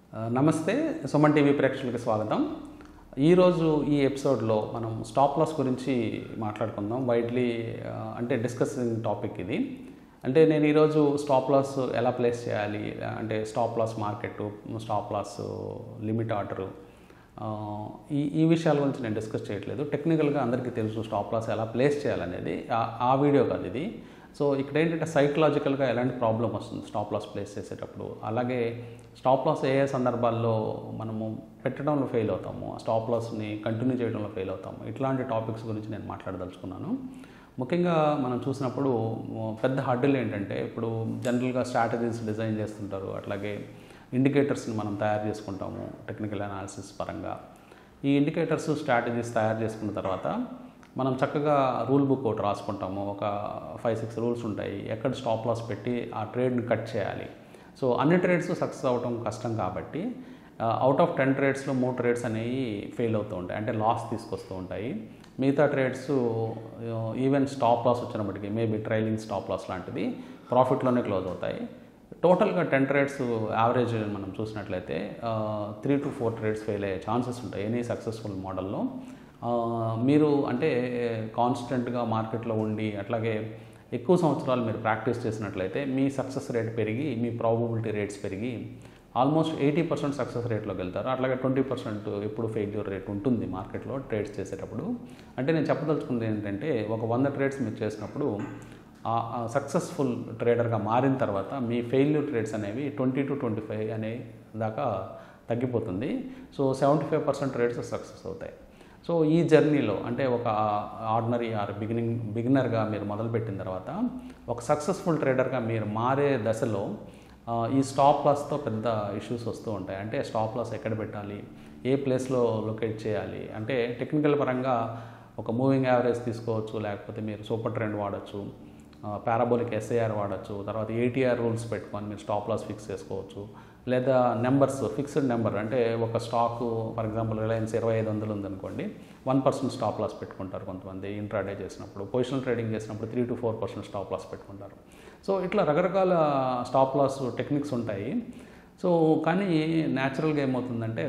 ఆ, నమస్తే సుమన్ టీవీ ప్రేక్షకులకి స్వాగతం ఈరోజు ఈ ఎపిసోడ్లో మనం స్టాప్ లాస్ గురించి మాట్లాడుకుందాం వైడ్లీ ఆ, అంటే డిస్కసింగ్ టాపిక్ ఇది అంటే నేను ఈరోజు స్టాప్ లాస్ ఎలా ప్లేస్ చేయాలి అంటే stop loss market stop loss limit order ఈ ఈ విషయాల గురించి నేను డిస్కస్ చేయట్లేదు టెక్నికల్గా అందరికీ తెలుసు స్టాప్ లాస్ ఎలా ప్లేస్ చేయాలనేది ఆ- ఆ వీడియో కాదు ఇది సో ఇక్కడ ఏంటంటే సైకలాజికల్గా ఎలాంటి ప్రాబ్లం వస్తుంది స్టాప్ లాస్ ప్లేస్ చేసేటప్పుడు అలాగే స్టాప్ లాస్ ఏ ఏ సందర్భాల్లో మనము పెట్టడంలో ఫెయిల్ అవుతాము ఆ స్టాప్ లాస్ని కంటిన్యూ చేయడంలో ఫెయిల్ అవుతాము ఇట్లాంటి టాపిక్స్ గురించి నేను మాట్లాడదలుచుకున్నాను ముఖ్యంగా మనం చూసినప్పుడు మ, పెద్ద హడ్డలు ఏంటంటే ఇప్పుడు జనరల్గా స్ట్రాటజీస్ డిజైన్ చేస్తుంటారు అట్లాగే ఇండికేటర్స్ని మనం తయారు చేసుకుంటాము టెక్నికల్ అనాలిసిస్ పరంగా ఈ ఇండికేటర్స్ స్ట్రాటజీస్ తయారు చేసుకున్న తర్వాత మనం చక్కగా రూల్ బుక్ ఒకటి రాసుకుంటాము ఒక ఫైవ్ సిక్స్ రూల్స్ ఉంటాయి ఎక్కడ స్టాప్ లాస్ పెట్టి ఆ ట్రేడ్ని కట్ చేయాలి సో అన్ని ట్రేడ్స్ సక్సెస్ అవ్వడం కష్టం కాబట్టి అవుట్ ఆఫ్ టెన్ ట్రేడ్స్లో మూడు ట్రేడ్స్ అనేవి ఫెయిల్ అవుతూ ఉంటాయి అంటే లాస్ తీసుకొస్తూ ఉంటాయి మిగతా ట్రేడ్స్ ఈవెన్ స్టాప్ లాస్ వచ్చినప్పటికీ మేబీ ట్రైలింగ్ స్టాప్ లాస్ లాంటిది ప్రాఫిట్లోనే క్లోజ్ అవుతాయి టోటల్గా టెన్ ట్రేడ్స్ యావరేజ్ మనం చూసినట్లయితే three to four trades fail అయ్యే ఛాన్సెస్ ఉంటాయి ఎనీ సక్సెస్ఫుల్ మోడల్లో మీరు అంటే కాన్స్టెంట్గా మార్కెట్లో ఉండి అట్లాగే ఎక్కువ సంవత్సరాలు మీరు ప్రాక్టీస్ చేసినట్లయితే మీ సక్సెస్ రేట్ పెరిగి మీ ప్రాబబిలిటీ రేట్స్ పెరిగి ఆల్మోస్ట్ ఎయిటీ పర్సెంట్ సక్సెస్ రేట్లోకి వెళ్తారు అట్లాగే ట్వంటీ పర్సెంట్ ఎప్పుడు ఫెయిల్యూర్ రేట్ ఉంటుంది మార్కెట్లో ట్రేడ్స్ చేసేటప్పుడు అంటే నేను చెప్పదలుచుకుంది ఏంటంటే ఒక వంద ట్రేడ్స్ మీరు చేసినప్పుడు సక్సెస్ఫుల్ ట్రేడర్గా మారిన తర్వాత మీ ఫెయిల్యూర్ ట్రేడ్స్ అనేవి ట్వంటీ టు ట్వంటీ ఫైవ్ అనే దాకా తగ్గిపోతుంది so seventy five percent trades success అవుతాయి సో ఈ జర్నీలో అంటే ఒక ఆర్డినరీ ఆర్ బిగినింగ్ బిగినర్గా మీరు మొదలుపెట్టిన తర్వాత ఒక సక్సెస్ఫుల్ ట్రేడర్గా మీరు మారే దశలో ఆ, ఈ స్టాప్ లాస్తో పెద్ద ఇష్యూస్ వస్తూ ఉంటాయి అంటే స్టాప్ లాస్ ఎక్కడ పెట్టాలి ఏ ప్లేస్లో లొకేట్ చేయాలి అంటే టెక్నికల్ పరంగా ఒక మూవింగ్ యావరేజ్ తీసుకోవచ్చు లేకపోతే మీరు సూపర్ ట్రెండ్ వాడచ్చు పారాబోలిక్ ఎస్ఐఆర్ వాడచ్చు తర్వాత ఏటీఆర్ రూల్స్ పెట్టుకొని మీరు స్టాప్ లాస్ ఫిక్స్ చేసుకోవచ్చు లేదా నెంబర్స్ ఫిక్స్డ్ నెంబర్ అంటే ఒక స్టాక్ ఫర్ ఎగ్జాంపుల్ రిలయన్స్ ఇరవై ఐదు వందలు ఉందనుకోండి వన్ పర్సెంట్ స్టాప్ లాస్ పెట్టుకుంటారు కొంతమంది ఇంట్రాడే చేసినప్పుడు పొజిషనల్ ట్రేడింగ్ చేసినప్పుడు three to four percent stop loss పెట్టుకుంటారు సో ఇట్లా రకరకాల స్టాప్ లాస్ టెక్నిక్స్ ఉంటాయి సో కానీ న్యాచురల్గా ఏమవుతుందంటే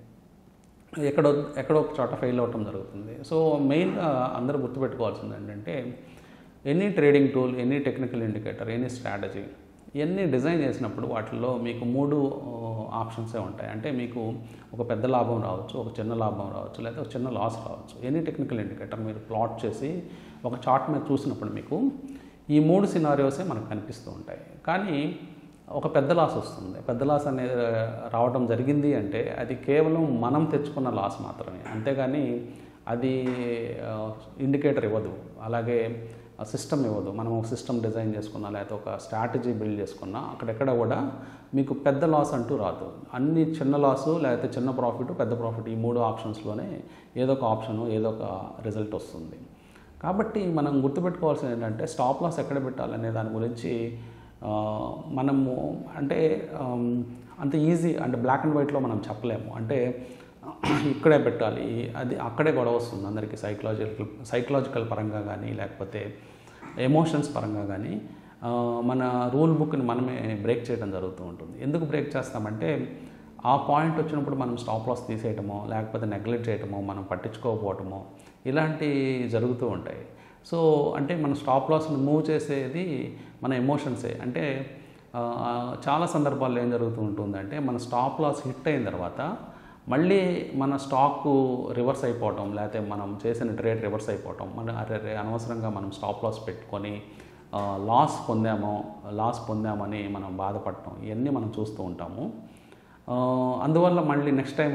ఎక్కడో ఎక్కడో ఒక చోట ఫెయిల్ అవటం జరుగుతుంది సో మెయిన్గా అందరూ గుర్తుపెట్టుకోవాల్సింది ఏంటంటే any trading tool any technical indicator any strategy ఇవన్నీ డిజైన్ చేసినప్పుడు వాటిల్లో మీకు మూడు ఆప్షన్సే ఉంటాయి అంటే మీకు ఒక పెద్ద లాభం రావచ్చు ఒక చిన్న లాభం రావచ్చు లేదా ఒక చిన్న లాస్ రావచ్చు ఎనీ టెక్నికల్ ఇండికేటర్ మీరు ప్లాట్ చేసి ఒక చార్ట్ మీద చూసినప్పుడు మీకు ఈ మూడు సినారియోసే మనకు కనిపిస్తూ ఉంటాయి కానీ ఒక పెద్ద లాస్ వస్తుంది పెద్ద లాస్ అనేది రావడం జరిగింది అంటే అది కేవలం మనం తెచ్చుకున్న లాస్ మాత్రమే అంతేగాని అది ఇండికేటర్ ఇవ్వదు అలాగే సిస్టమ్ ఇవ్వదు మనం ఒక సిస్టమ్ డిజైన్ చేసుకున్నా లేకపోతే ఒక స్ట్రాటజీ బిల్డ్ చేసుకున్నా అక్కడెక్కడ కూడా మీకు పెద్ద లాస్ అంటూ రాదు అన్ని చిన్న లాసు లేకపోతే చిన్న ప్రాఫిట్ పెద్ద ప్రాఫిట్ ఈ మూడు ఆప్షన్స్లోనే ఏదో ఒక ఆప్షను ఏదో ఒక రిజల్ట్ వస్తుంది కాబట్టి మనం గుర్తుపెట్టుకోవాల్సింది ఏంటంటే స్టాప్ లాస్ ఎక్కడ పెట్టాలనే దాని గురించి ఆ, మనము అంటే ఆమ్, అంత ఈజీ అంటే బ్లాక్ అండ్ వైట్లో మనం చెప్పలేము అంటే ఇక్కడే పెట్టాలి అది అక్కడే గొడవ వస్తుంది అందరికీ సైకలాజికల్ సైకలాజికల్ పరంగా కానీ లేకపోతే ఎమోషన్స్ పరంగా కానీ ఆ, మన రూల్ బుక్ని మనమే బ్రేక్ చేయడం జరుగుతూ ఉంటుంది ఎందుకు బ్రేక్ చేస్తామంటే ఆ పాయింట్ వచ్చినప్పుడు మనం స్టాప్ లాస్ తీసేయటమో లేకపోతే నెగ్లెక్ట్ చేయటమో మనం పట్టించుకోకపోవటమో ఇలాంటి జరుగుతూ ఉంటాయి సో అంటే మన స్టాప్ లాస్ని మూవ్ చేసేది మన ఎమోషన్సే అంటే ఆ, చాలా సందర్భాల్లో ఏం జరుగుతూ ఉంటుందంటే మన స్టాప్ లాస్ హిట్ అయిన తర్వాత మళ్ళీ మన స్టాక్ రివర్స్ అయిపోవటం లేకపోతే మనం చేసిన ట్రేడ్ రివర్స్ అయిపోవటం మన అరే రే అనవసరంగా మనం స్టాప్ లాస్ పెట్టుకొని లాస్ పొందామో లాస్ పొందామని మనం బాధపడటం ఇవన్నీ మనం చూస్తూ ఉంటాము ఆ, అందువల్ల మళ్ళీ నెక్స్ట్ టైం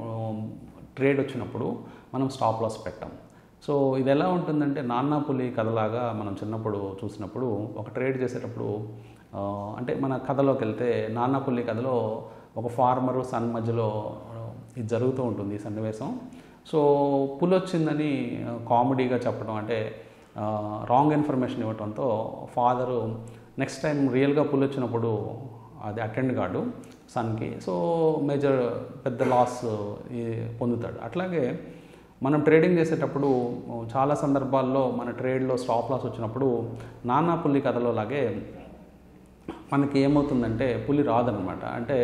ట్రేడ్ వచ్చినప్పుడు మనం స్టాప్ లాస్ పెట్టాం సో ఇది ఎలా ఉంటుందంటే నాన్న పులి కథలాగా మనం చిన్నప్పుడు చూసినప్పుడు ఒక ట్రేడ్ చేసేటప్పుడు ఆ, అంటే మన కథలోకి వెళ్తే నాన్న పులి కథలో ఒక ఫార్మరు సన్ మధ్యలో ఇది జరుగుతూ ఉంటుంది ఈ సన్నివేశం సో పులి వచ్చిందని కామెడీగా చెప్పడం అంటే రాంగ్ ఇన్ఫర్మేషన్ ఇవ్వడంతో ఫాదరు నెక్స్ట్ టైం రియల్గా పులి వచ్చినప్పుడు అది అటెండ్ కాడు సన్కి సో మేజర్ పెద్ద లాస్ పొందుతాడు అట్లాగే మనం ట్రేడింగ్ చేసేటప్పుడు చాలా సందర్భాల్లో మన ట్రేడ్లో స్టాప్ లాస్ వచ్చినప్పుడు నానా పుల్లి కథలో లాగే మనకి ఏమవుతుందంటే పులి రాదనమాట అంటే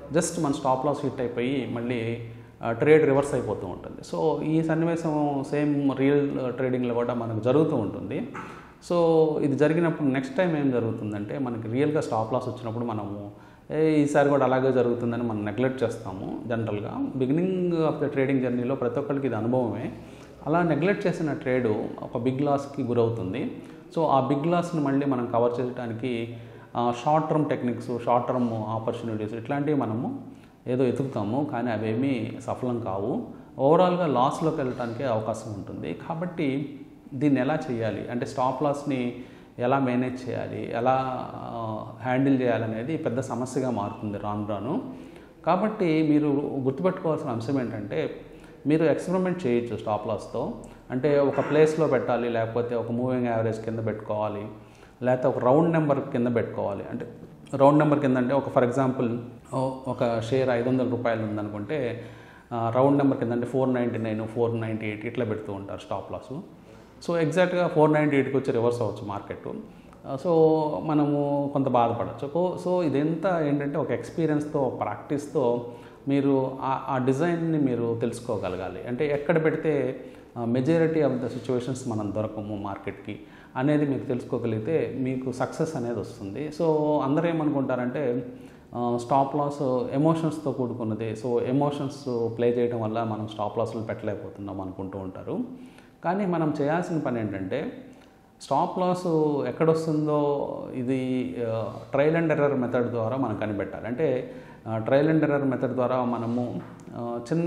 జస్ట్ మన స్టాప్ లాస్ హిట్ అయిపోయి మళ్ళీ ట్రేడ్ రివర్స్ అయిపోతూ ఉంటుంది సో ఈ సన్నివేశం సేమ్ రియల్ ట్రేడింగ్లో కూడా మనకు జరుగుతూ ఉంటుంది సో ఇది జరిగినప్పుడు నెక్స్ట్ టైం ఏం జరుగుతుందంటే మనకి రియల్గా స్టాప్ లాస్ వచ్చినప్పుడు మనము ఏ ఈసారి కూడా అలాగే జరుగుతుందని మనం నెగ్లెక్ట్ చేస్తాము జనరల్గా బిగినింగ్ ఆఫ్ ద ట్రేడింగ్ జర్నీలో ప్రతి ఒక్కరికి ఇది అనుభవమే అలా నెగ్లెక్ట్ చేసిన ట్రేడు ఒక బిగ్ లాస్కి గురవుతుంది సో ఆ బిగ్ లాస్ని మళ్ళీ మనం కవర్ చేయడానికి short term techniques short term opportunities ఇట్లాంటివి మనము ఏదో ఎతుకుతాము కానీ అవేమీ సఫలం కావు ఓవరాల్గా లాస్లోకి వెళ్ళడానికి అవకాశం ఉంటుంది కాబట్టి దీన్ని ఎలా చేయాలి అంటే స్టాప్ లాస్ని ఎలా మేనేజ్ చేయాలి ఎలా హ్యాండిల్ చేయాలనేది పెద్ద సమస్యగా మారుతుంది రాను రాను కాబట్టి మీరు గుర్తుపెట్టుకోవాల్సిన అంశం ఏంటంటే మీరు ఎక్స్పెరిమెంట్ చేయొచ్చు స్టాప్ లాస్తో అంటే ఒక ప్లేస్లో పెట్టాలి లేకపోతే ఒక మూవింగ్ యావరేజ్ కింద పెట్టుకోవాలి లేకపోతే ఒక రౌండ్ నెంబర్ కింద పెట్టుకోవాలి అంటే రౌండ్ నెంబర్ కింద అంటే ఒక ఫర్ ఎగ్జాంపుల్ ఒక షేర్ ఐదు వందల రూపాయలు ఉందనుకుంటే రౌండ్ నెంబర్ కింద అంటే four ninety nine four ninety eight ఇట్లా పెడుతూ ఉంటారు స్టాప్ లాసు సో ఎగ్జాక్ట్గా ఫోర్ నైంటీ ఎయిట్కి వచ్చి రివర్స్ అవ్వచ్చు మార్కెట్ సో మనము కొంత బాధపడచ్చు సో ఇదంతా ఏంటంటే ఒక ఎక్స్పీరియన్స్తో ప్రాక్టీస్తో మీరు ఆ డిజైన్ని మీరు తెలుసుకోగలగాలి అంటే ఎక్కడ పెడితే మెజారిటీ ఆఫ్ ద సిచ్యువేషన్స్ మనం దొరకము మార్కెట్కి అనేది మీకు తెలుసుకోగలిగితే మీకు సక్సెస్ అనేది వస్తుంది సో అందరూ ఏమనుకుంటారంటే స్టాప్ లాస్ ఎమోషన్స్తో కూడుకున్నది సో ఎమోషన్స్ ప్లే చేయడం వల్ల మనం స్టాప్ లాస్లు పెట్టలేకపోతున్నాం అనుకుంటూ ఉంటారు కానీ మనం చేయాల్సిన పని ఏంటంటే స్టాప్ లాస్ ఎక్కడొస్తుందో ఇది ట్రయల్ అండ్ ఎర్రర్ మెథడ్ ద్వారా మనం కనిపెట్టాలి అంటే ట్రయల్ అండ్ ఎర్రర్ మెథడ్ ద్వారా మనము చిన్న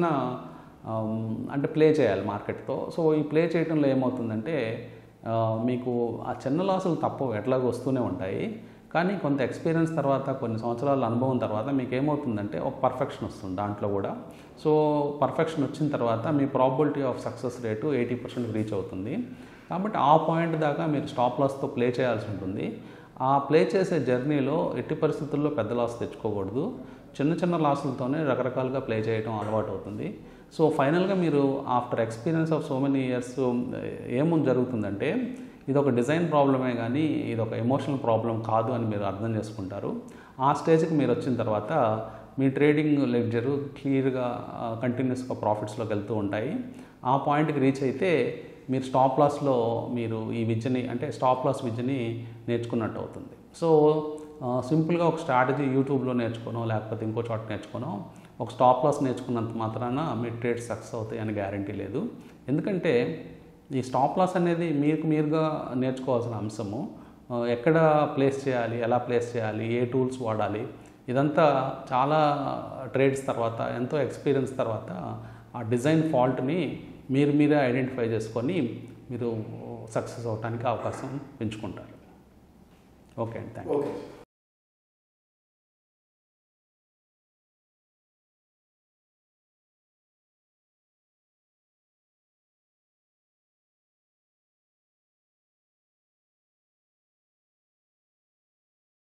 అంటే ప్లే చేయాలి మార్కెట్తో సో ఈ ప్లే చేయడంలో ఏమవుతుందంటే మీకు ఆ చిన్న లాసులు తప్పవు ఎట్లాగో వస్తూనే ఉంటాయి కానీ కొంత ఎక్స్పీరియన్స్ తర్వాత కొన్ని సంవత్సరాల అనుభవం తర్వాత మీకు ఏమవుతుందంటే ఒక పర్ఫెక్షన్ వస్తుంది దాంట్లో కూడా సో పర్ఫెక్షన్ వచ్చిన తర్వాత మీ probability of success rate eighty percent reach అవుతుంది కాబట్టి ఆ పాయింట్ దాకా మీరు స్టాప్ లాస్తో ప్లే చేయాల్సి ఉంటుంది ఆ ప్లే చేసే జర్నీలో ఎట్టి పరిస్థితుల్లో పెద్ద లాస్ తెచ్చుకోకూడదు చిన్న చిన్న లాసులతోనే రకరకాలుగా ప్లే చేయడం అలవాటు అవుతుంది సో ఫైనల్గా మీరు after experience of so many years ఏముంది జరుగుతుందంటే ఇది ఒక డిజైన్ ప్రాబ్లమే కానీ ఇది ఒక ఎమోషనల్ ప్రాబ్లం కాదు అని మీరు అర్థం చేసుకుంటారు ఆ స్టేజ్కి మీరు వచ్చిన తర్వాత మీ ట్రేడింగ్ లెడ్జరు క్లియర్గా కంటిన్యూస్గా ప్రాఫిట్స్లోకి వెళ్తూ ఉంటాయి ఆ పాయింట్కి రీచ్ అయితే మీరు స్టాప్ లాస్లో మీరు ఈ విద్యని అంటే స్టాప్ లాస్ విద్యని నేర్చుకున్నట్టు అవుతుంది సో సింపుల్గా ఒక స్ట్రాటజీ యూట్యూబ్లో నేర్చుకోనో లేకపోతే ఇంకో చోట నేర్చుకోనో ఒక స్టాప్ లాస్ నేర్చుకున్నంత మాత్రాన మీ ట్రేడ్ సక్సెస్ అవుతాయి అని గ్యారంటీ లేదు ఎందుకంటే ఈ స్టాప్ లాస్ అనేది మీకు మీరుగా నేర్చుకోవాల్సిన అంశము ఎక్కడ ప్లేస్ చేయాలి ఎలా ప్లేస్ చేయాలి ఏ టూల్స్ వాడాలి ఇదంతా చాలా ట్రేడ్స్ తర్వాత ఎంతో ఎక్స్పీరియన్స్ తర్వాత ఆ డిజైన్ ఫాల్ట్ని మీరు మీరే ఐడెంటిఫై చేసుకొని మీరు సక్సెస్ అవడానికి అవకాశం పెంచుకుంటారు ఓకే అండి థ్యాంక్ యూ ఓకే